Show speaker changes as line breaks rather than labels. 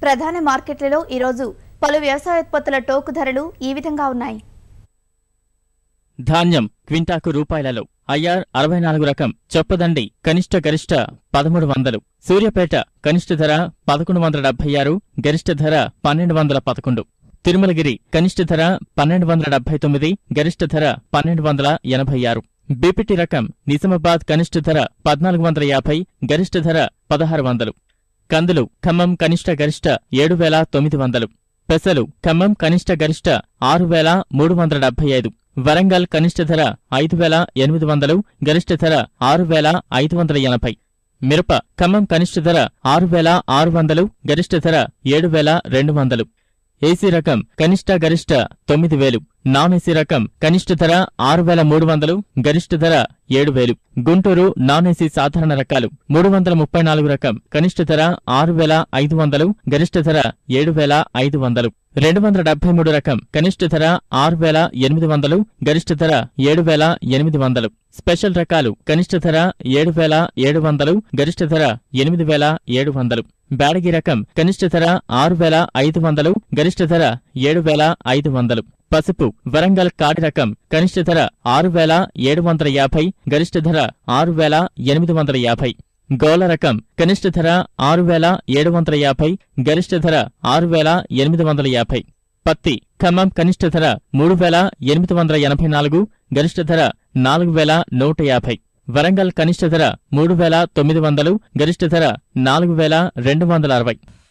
ప్రధాన మార్కెట్లలో ఈరోజు పలు వ్యవసాయోత్పత్తుల టోకు ధరలు ఈ విధంగా ఉన్నాయి
ధాన్యం క్వింటాకు రూపాయలలో ఐఆర్ అరవై నాలుగు రకం చొప్పదండి కనిష్ట గరిష్ట పదమూడు వందలు సూర్యాపేట కనిష్ట ధర పదకొండు వందల డెబ్బై ఆరు గరిష్ట ధర పన్నెండు వందల పదకొండు తిరుమలగిరి కనిష్ట ధర పన్నెండు వందల డెబ్బై తొమ్మిది గరిష్ట ధర పన్నెండు వందల ఎనభై ఆరు బీపీటీ రకం నిజామాబాద్ కనిష్ట ధర పద్నాలుగు వందల యాభై గరిష్ట ధర పదహారు వందలు కందులు ఖమ్మం కనిష్ట గరిష్ట ఏడు వేల తొమ్మిది వందలు పెసలు ఖమ్మం కనిష్ట గరిష్ట ఆరు వేల మూడు వందల డెబ్బై ఐదు వరంగల్ కనిష్ట ధర ఐదు వేల ఎనిమిది వందలు గరిష్ట ధర ఆరు వేల ఐదు వందల ఎనభై మిరప ఖమ్మం కనిష్ట ధర ఆరు వేల ఆరు వందలు గరిష్ట ధర ఏడు వేల రెండు వందలు ఏసీ రకం కనిష్ట గరిష్ట తొమ్మిది వేలు నాన్ ఏసీ రకం కనిష్ట ధర ఆరు వేల మూడు వందలు గరిష్ట ధర ఏడు వేలు గుంటూరు నాన్ ఏసీ సాధారణ రకాలు మూడు వందల ముప్పై నాలుగు రకం కనిష్ట ధర ఆరు వేల ఐదు వందలు గరిష్ట ధర ఏడు వేల ఐదు వందలు రెండు వందల డెబ్బై మూడు రకం కనిష్ట ధర ఆరు వేల ఎనిమిది వందలు గరిష్ట ధర ఏడు వేల ఎనిమిది వందలు స్పెషల్ రకాలు కనిష్ట ధర ఏడు వేల ఏడు వందలు గరిష్ట ధర ఎనిమిది వేల ఏడు వందలు బ్యాడగి రకం కనిష్ట ధర ఆరు వేల ఐదు వందలు గరిష్ట ధర ఏడు వేల ఐదు వందలు పసుపు వరంగల్ కాడి రకం కనిష్ట ధర ఆరు వేల ఏడు వందల యాభై గరిష్ట ధర ఆరు వేల ఎనిమిది వందల యాభై గోల రకం కనిష్ట ధర ఆరు వేల ఏడు వందల యాభై గరిష్ట ధర ఆరు వేల ఎనిమిది వందల యాభై పత్తి ఖమ్మం కనిష్ట ధర మూడు వేల ఎనిమిది వందల ఎనభై నాలుగు గరిష్ట ధర నాలుగు వేల నూట యాభై వరంగల్ కనిష్ట ధర మూడు వేల తొమ్మిది వందలు గరిష్ట ధర నాలుగు వేల రెండు వందల అరవై